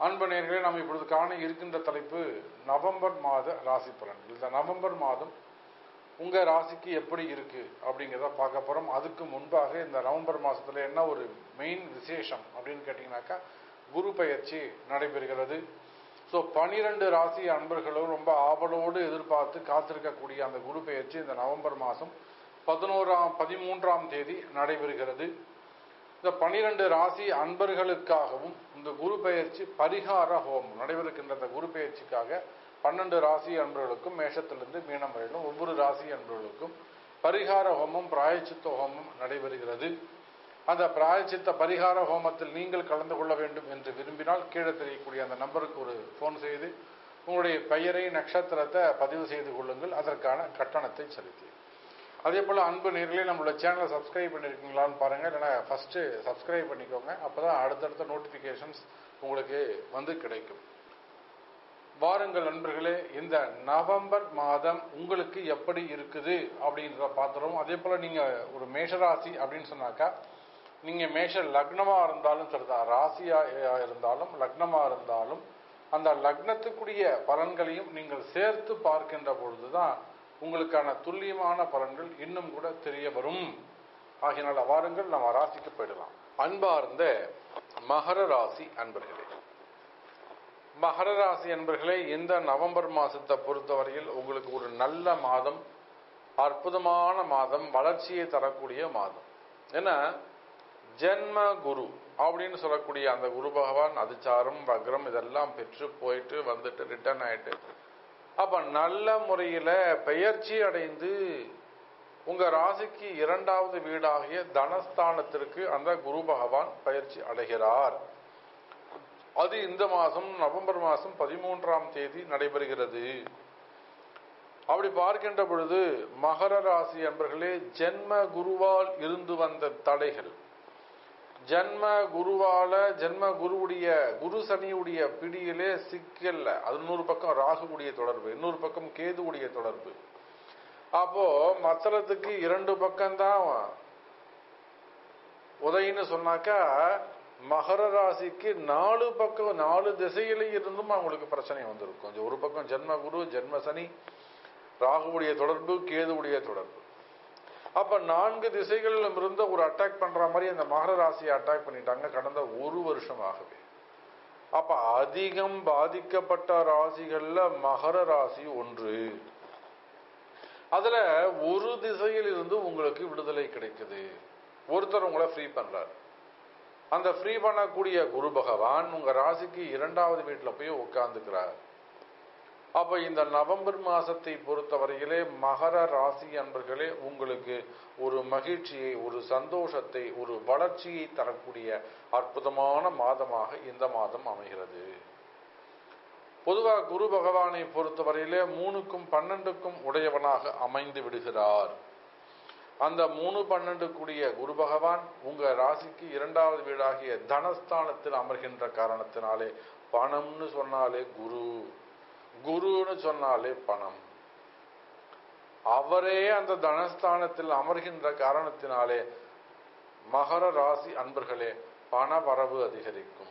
அன்பு நேர்களே நாம் இப்பொழுது காண இருக்கின்ற தலைப்பு நவம்பர் மாத ராசி பலன்கள் இந்த நவம்பர் மாதம் உங்க ராசிக்கு எப்படி இருக்கு அப்படிங்கிறத பார்க்க போறோம் அதுக்கு முன்பாக இந்த நவம்பர் மாசத்துல என்ன ஒரு மெயின் விசேஷம் அப்படின்னு கேட்டீங்கன்னாக்கா குரு பெயர்ச்சி நடைபெறுகிறது ஸோ பனிரெண்டு ராசி அன்பர்களும் ரொம்ப ஆவலோடு எதிர்பார்த்து காத்திருக்கக்கூடிய அந்த குரு பெயர்ச்சி இந்த நவம்பர் மாதம் பதினோராம் பதிமூன்றாம் தேதி நடைபெறுகிறது இந்த பனிரெண்டு ராசி அன்பர்களுக்காகவும் இந்த குரு பெயர்ச்சி பரிகார ஹோமம் நடைபெறுகின்ற இந்த குரு பெயர்ச்சிக்காக பன்னெண்டு ராசி அன்பர்களுக்கும் மேஷத்திலிருந்து மீனம் வரையிலும் ஒவ்வொரு ராசி அன்பர்களுக்கும் பரிகார ஹோமம் பிராயச்சித்த ஹோமம் நடைபெறுகிறது அந்த பிராயச்சித்த பரிகார ஹோமத்தில் நீங்கள் கலந்து கொள்ள வேண்டும் என்று விரும்பினால் கீழே தெரியக்கூடிய அந்த நம்பருக்கு ஒரு ஃபோன் செய்து உங்களுடைய பெயரை நட்சத்திரத்தை பதிவு செய்து கொள்ளுங்கள் அதற்கான கட்டணத்தை செலுத்தி அதே போல் அன்பு நேர்களே நம்மளோட சேனலை சப்ஸ்கிரைப் பண்ணியிருக்கீங்களான்னு பாருங்கள் இல்லைனா ஃபஸ்ட்டு சப்ஸ்கிரைப் பண்ணிக்கோங்க அப்போ தான் அடுத்தடுத்த நோட்டிஃபிகேஷன்ஸ் உங்களுக்கு வந்து கிடைக்கும் வாருங்கள் நண்பர்களே இந்த நவம்பர் மாதம் உங்களுக்கு எப்படி இருக்குது அப்படின்றத பார்த்துருவோம் அதே போல் நீங்கள் ஒரு மேஷராசி அப்படின்னு சொன்னாக்கா நீங்கள் மேஷ லக்னமாக இருந்தாலும் சரிதான் ராசியாக இருந்தாலும் லக்னமாக இருந்தாலும் அந்த லக்னத்துக்குரிய பலன்களையும் நீங்கள் சேர்த்து பார்க்கின்ற பொழுது தான் உங்களுக்கான துல்லியமான பலன்கள் இன்னும் கூட தெரிய வரும் ஆகினால வாருங்கள் நம்ம ராசிக்கு போயிடலாம் அன்பார்ந்த மகர ராசி அன்பர்களே மகர ராசி அன்பர்களே இந்த நவம்பர் மாசத்தை பொறுத்தவரையில் உங்களுக்கு ஒரு நல்ல மாதம் அற்புதமான மாதம் வளர்ச்சியை தரக்கூடிய மாதம் ஏன்னா ஜென்ம குரு அப்படின்னு சொல்லக்கூடிய அந்த குரு பகவான் அதிச்சாரம் வக்ரம் இதெல்லாம் பெற்று போயிட்டு வந்துட்டு ரிட்டர்ன் ஆயிட்டு அப்ப நல்ல முறையில பெயர்ச்சி அடைந்து உங்க ராசிக்கு இரண்டாவது வீடாகிய தனஸ்தானத்திற்கு அந்த குரு பகவான் பயிற்சி அடைகிறார் அது இந்த மாசம் நவம்பர் மாசம் பதிமூன்றாம் தேதி நடைபெறுகிறது அப்படி பார்க்கின்ற பொழுது மகர ராசி என்பர்களே ஜென்ம குருவால் இருந்து வந்த தடைகள் ஜென்ம குருவால ஜென்ம குருவுடைய குரு சனியுடைய பிடியிலே சிக்கல்ல அது இன்னொரு பக்கம் ராகுவுடைய தொடர்பு இன்னொரு பக்கம் கேதுவுடைய தொடர்பு அப்போ மத்தளத்துக்கு இரண்டு பக்கம்தான் உதயின்னு சொன்னாக்கா மகர ராசிக்கு நாலு பக்கம் நாலு திசையில இருந்தும் அவங்களுக்கு பிரச்சனை வந்திருக்கும் ஒரு பக்கம் ஜென்ம குரு ஜென்ம சனி ராகுவுடைய தொடர்பு கேதுவுடைய தொடர்பு அப்ப நான்கு திசைகளிலும் இருந்து ஒரு அட்டாக் பண்ற மாதிரி அந்த மகர ராசியை அட்டாக் பண்ணிட்டாங்க கடந்த ஒரு வருஷமாகவே அப்ப அதிகம் பாதிக்கப்பட்ட ராசிகள்ல மகர ராசி ஒன்று அதுல ஒரு திசையில் இருந்து உங்களுக்கு விடுதலை கிடைக்குது ஒருத்தர் உங்களை ஃப்ரீ பண்றார் அந்த ஃப்ரீ பண்ணக்கூடிய குரு பகவான் உங்க ராசிக்கு இரண்டாவது வீட்டுல போய் உட்கார்ந்துக்கிறார் அப்ப இந்த நவம்பர் மாசத்தை பொறுத்தவரையிலே மகர ராசி அன்பர்களே உங்களுக்கு ஒரு மகிழ்ச்சியை ஒரு சந்தோஷத்தை ஒரு வளர்ச்சியை தரக்கூடிய அற்புதமான மாதமாக இந்த மாதம் அமைகிறது பொதுவாக குரு பகவானை பொறுத்தவரையிலே மூணுக்கும் பன்னெண்டுக்கும் உடையவனாக அமைந்து விடுகிறார் அந்த மூணு பன்னெண்டு கூடிய குரு பகவான் உங்க ராசிக்கு இரண்டாவது வீடாகிய தனஸ்தானத்தில் அமர்கின்ற காரணத்தினாலே பணம்னு சொன்னாலே குரு குருன்னு சொன்னாலே பணம் அவரே அந்த தனஸ்தானத்தில் அமர்கின்ற காரணத்தினாலே மகர ராசி அன்பர்களே பண வரவு அதிகரிக்கும்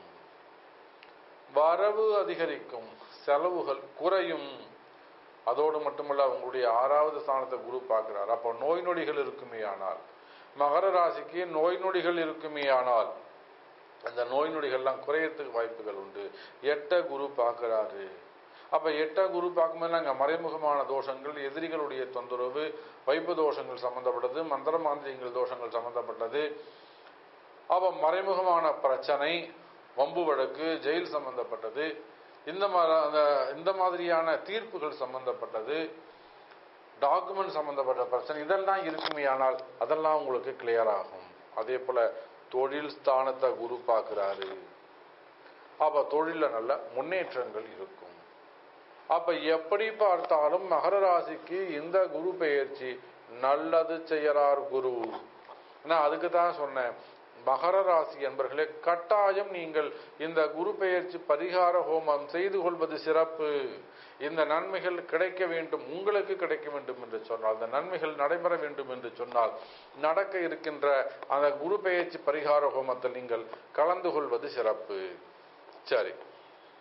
வரவு அதிகரிக்கும் செலவுகள் குறையும் அதோடு மட்டுமல்ல உங்களுடைய ஆறாவது ஸ்தானத்தை குரு பார்க்கிறார் அப்போ நோய் நொடிகள் இருக்குமே ஆனால் மகர ராசிக்கு நோய் நொடிகள் இருக்குமே ஆனால் அந்த நோய் நொடிகள்லாம் குறையறதுக்கு வாய்ப்புகள் உண்டு எட்ட குரு பார்க்கிறாரு அப்ப எட்ட குரு பார்க்கும்போது அங்கே மறைமுகமான தோஷங்கள் எதிரிகளுடைய தொந்தரவு வைப்பு தோஷங்கள் சம்பந்தப்பட்டது மந்திர மாந்திரியங்கள் தோஷங்கள் சம்பந்தப்பட்டது அப்ப மறைமுகமான பிரச்சனை வம்பு வழக்கு ஜெயில் சம்பந்தப்பட்டது இந்த அந்த இந்த மாதிரியான தீர்ப்புகள் சம்பந்தப்பட்டது டாக்குமெண்ட் சம்பந்தப்பட்ட பிரச்சனை இதெல்லாம் இருக்குமே ஆனால் அதெல்லாம் உங்களுக்கு கிளியர் ஆகும் அதே போல தொழில் ஸ்தானத்தை குரு பார்க்கிறாரு அப்ப தொழில நல்ல முன்னேற்றங்கள் இருக்கும் அப்ப எப்படி பார்த்தாலும் மகர ராசிக்கு இந்த குரு பெயர்ச்சி நல்லது செய்யறார் குரு நான் அதுக்கு தான் சொன்னேன் மகர ராசி என்பர்களே கட்டாயம் நீங்கள் இந்த குரு பெயர்ச்சி பரிகார ஹோமம் செய்து கொள்வது சிறப்பு இந்த நன்மைகள் கிடைக்க வேண்டும் உங்களுக்கு கிடைக்க வேண்டும் என்று சொன்னால் அந்த நன்மைகள் நடைபெற வேண்டும் என்று சொன்னால் நடக்க இருக்கின்ற அந்த குரு பெயர்ச்சி பரிகார ஹோமத்தில் நீங்கள் கலந்து கொள்வது சிறப்பு சரி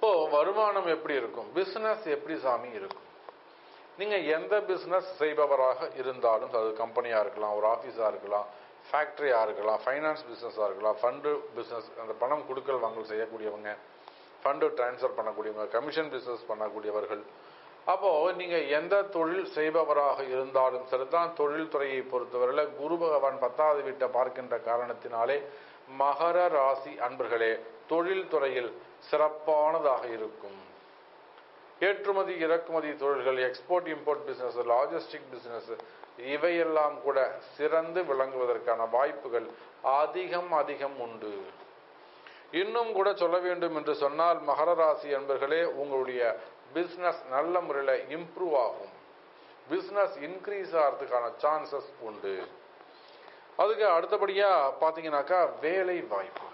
இப்போ வருமானம் எப்படி இருக்கும் பிசினஸ் எப்படி சாமி இருக்கும் நீங்க எந்த பிசினஸ் செய்பவராக இருந்தாலும் அது கம்பெனியா இருக்கலாம் ஒரு ஆபீஸா இருக்கலாம் ஃபேக்டரியா இருக்கலாம் ஃபைனான்ஸ் பிசினஸா இருக்கலாம் ஃபண்டு பிசினஸ் அந்த பணம் கொடுக்கல் வாங்கல் செய்யக்கூடியவங்க ஃபண்டு டிரான்ஸ்ஃபர் பண்ணக்கூடியவங்க கமிஷன் பிசினஸ் பண்ணக்கூடியவர்கள் அப்போ நீங்க எந்த தொழில் செய்பவராக இருந்தாலும் சரிதான் தொழில் துறையை பொறுத்தவரையில குரு பகவான் பத்தாவது வீட்டை பார்க்கின்ற காரணத்தினாலே மகர ராசி அன்பர்களே தொழில் துறையில் சிறப்பானதாக இருக்கும் ஏற்றுமதி இறக்குமதி தொழில்கள் export import business logistic business இவையெல்லாம் கூட சிறந்து விளங்குவதற்கான வாய்ப்புகள் அதிகம் அதிகம் உண்டு இன்னும் கூட சொல்ல வேண்டும் என்று சொன்னால் மகர ராசி என்பர்களே உங்களுடைய பிசினஸ் நல்ல முறையில் இம்ப்ரூவ் ஆகும் பிசினஸ் இன்க்ரீஸ் ஆகிறதுக்கான சான்சஸ் உண்டு அதுக்கு அடுத்தபடியா பாத்தீங்கன்னாக்கா வேலை வாய்ப்புகள்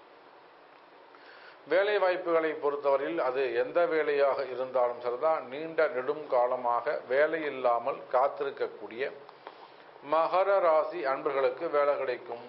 வேலை வாய்ப்புகளை பொறுத்தவரையில் அது எந்த வேலையாக இருந்தாலும் சரிதான் நீண்ட நெடும் காலமாக வேலை இல்லாமல் காத்திருக்கக்கூடிய மகர ராசி அன்பர்களுக்கு வேலை கிடைக்கும்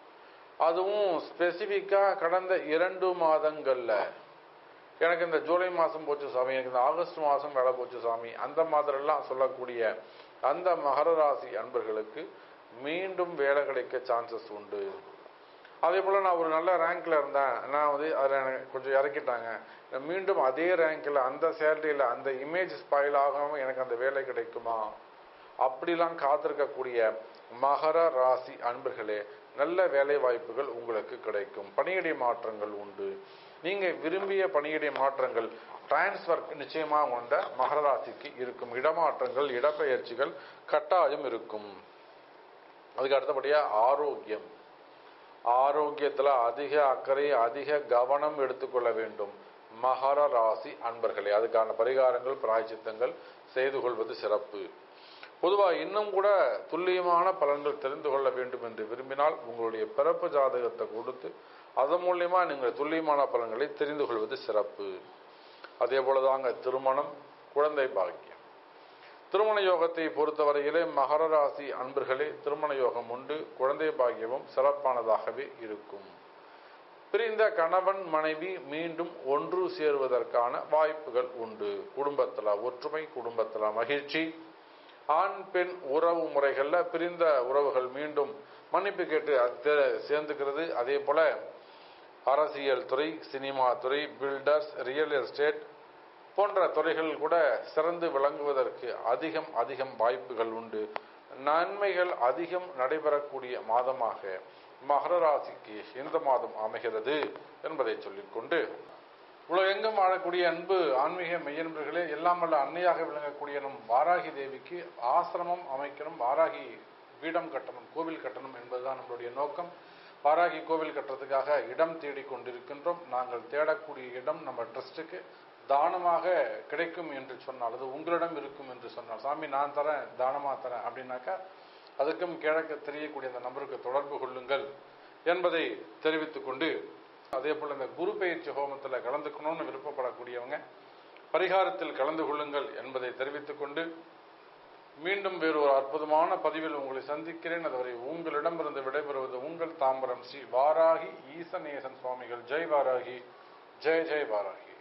அதுவும் ஸ்பெசிஃபிக்கா கடந்த இரண்டு மாதங்கள்ல எனக்கு இந்த ஜூலை மாசம் போச்சு சாமி எனக்கு இந்த ஆகஸ்ட் மாசம் வேலை போச்சு சாமி அந்த மாதிரிலாம் சொல்லக்கூடிய அந்த மகர ராசி அன்பர்களுக்கு மீண்டும் வேலை கிடைக்க சான்சஸ் உண்டு அதே போல் நான் ஒரு நல்ல ரேங்க்ல இருந்தேன் நான் வந்து அதில் எனக்கு கொஞ்சம் இறக்கிட்டாங்க மீண்டும் அதே ரேங்க்ல அந்த சேலரியில் அந்த இமேஜ் ஸ்பாயில் ஆகாமல் எனக்கு அந்த வேலை கிடைக்குமா அப்படிலாம் காத்திருக்கக்கூடிய மகர ராசி அன்பர்களே நல்ல வேலை வாய்ப்புகள் உங்களுக்கு கிடைக்கும் பணியிடை மாற்றங்கள் உண்டு நீங்க விரும்பிய பணியிடை மாற்றங்கள் டிரான்ஸ்ஃபர் நிச்சயமா கொண்ட மகர ராசிக்கு இருக்கும் இடமாற்றங்கள் இடப்பெயர்ச்சிகள் கட்டாயம் இருக்கும் அதுக்கு அடுத்தபடியா ஆரோக்கியம் ஆரோக்கியத்துல அதிக அக்கறை அதிக கவனம் எடுத்துக்கொள்ள வேண்டும் மகர ராசி அன்பர்களே அதுக்கான பரிகாரங்கள் பிராய்ச்சித்தங்கள் செய்து கொள்வது சிறப்பு பொதுவா இன்னும் கூட துல்லியமான பலன்கள் தெரிந்து கொள்ள வேண்டும் என்று விரும்பினால் உங்களுடைய பிறப்பு ஜாதகத்தை கொடுத்து அதன் மூலியமா நீங்கள் துல்லியமான பலன்களை தெரிந்து கொள்வது சிறப்பு அதே போலதாங்க திருமணம் குழந்தை பாக்கியம் திருமண யோகத்தை பொறுத்தவரையிலே மகர ராசி அன்பர்களே திருமண யோகம் உண்டு குழந்தை பாக்கியமும் சிறப்பானதாகவே இருக்கும் பிரிந்த கணவன் மனைவி மீண்டும் ஒன்று சேருவதற்கான வாய்ப்புகள் உண்டு குடும்பத்துல ஒற்றுமை குடும்பத்துல மகிழ்ச்சி ஆண் பெண் உறவு முறைகள்ல பிரிந்த உறவுகள் மீண்டும் மன்னிப்பு கேட்டு சேர்ந்துக்கிறது அதே போல அரசியல் துறை சினிமா துறை பில்டர்ஸ் ரியல் எஸ்டேட் போன்ற துறைகள் கூட சிறந்து விளங்குவதற்கு அதிகம் அதிகம் வாய்ப்புகள் உண்டு நன்மைகள் அதிகம் நடைபெறக்கூடிய மாதமாக மகர ராசிக்கு இந்த மாதம் அமைகிறது என்பதை சொல்லிக்கொண்டு உலகெங்கும் வாழக்கூடிய அன்பு ஆன்மீக மெய்யன்பர்களே எல்லாம் வல்ல அன்னையாக விளங்கக்கூடிய நம் வாராகி தேவிக்கு ஆசிரமம் அமைக்கணும் வாராகி பீடம் கட்டணும் கோவில் கட்டணும் என்பதுதான் நம்மளுடைய நோக்கம் வாராகி கோவில் கட்டுறதுக்காக இடம் தேடிக் கொண்டிருக்கின்றோம் நாங்கள் தேடக்கூடிய இடம் நம்ம ட்ரஸ்ட்டுக்கு தானமாக கிடைக்கும் என்று சொன்னால் அது உங்களிடம் இருக்கும் என்று சொன்னால் சாமி நான் தரேன் தானமா தரேன் அப்படின்னாக்கா அதுக்கும் கிழக்கு தெரியக்கூடிய அந்த நபருக்கு தொடர்பு கொள்ளுங்கள் என்பதை தெரிவித்துக் கொண்டு அதே போல இந்த குரு பயிற்சி ஹோமத்தில் கலந்துக்கணும்னு விருப்பப்படக்கூடியவங்க பரிகாரத்தில் கலந்து கொள்ளுங்கள் என்பதை தெரிவித்துக் கொண்டு மீண்டும் வேறு ஒரு அற்புதமான பதிவில் உங்களை சந்திக்கிறேன் அதுவரை உங்களிடமிருந்து விடைபெறுவது உங்கள் தாம்பரம் ஸ்ரீ வாராகி ஈசநேசன் சுவாமிகள் ஜெய் வாராகி ஜெய் ஜெய் வாராகி